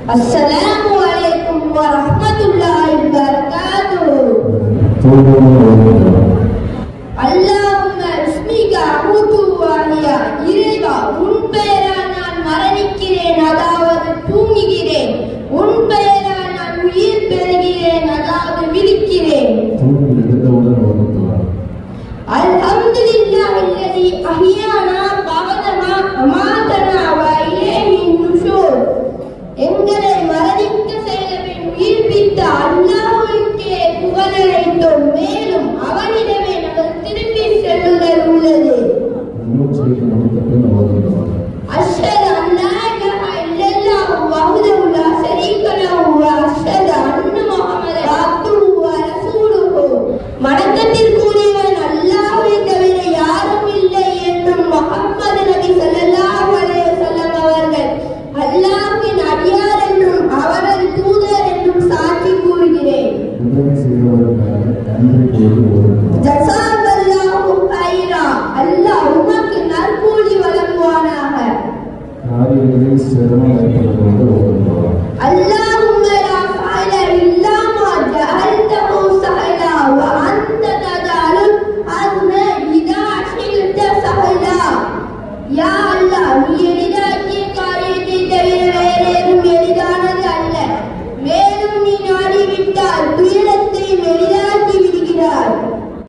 அஸ்ஸலாமு அலைக்கும் வரஹ்மத்துல்லாஹி வபரகாத்துஹு அல்லாஹும்ம இஸ்மிக அஊது வாலியா இறைவா உன் பெயரால் நான் மரணிக்கிறேன் அதாவது தூங்குகிறேன் உன் பெயரால் நான் உயிர் பெறுகிறேன் அதாவது விழிக்கிறேன் தூங்கி எழுந்தவுடன் ஓதுகிறார் அல்ஹம்துலில்லாஹ் அல்லதி அஹ்யானா பவதமா அமாதனா வ இலைஹி நுஷூர் எங்களை மரணிக்க செய்த பின் உயிர்ப்பித்த அல்லாஹ்வுக்கே புகழழைத்தோம் மேலும் அவனிடமே நமது திருப்பி செல்லுதல் உள்ளது இன்னும் செய்து முடித்த பின் ஓதுகிறார் அஷ்ஹது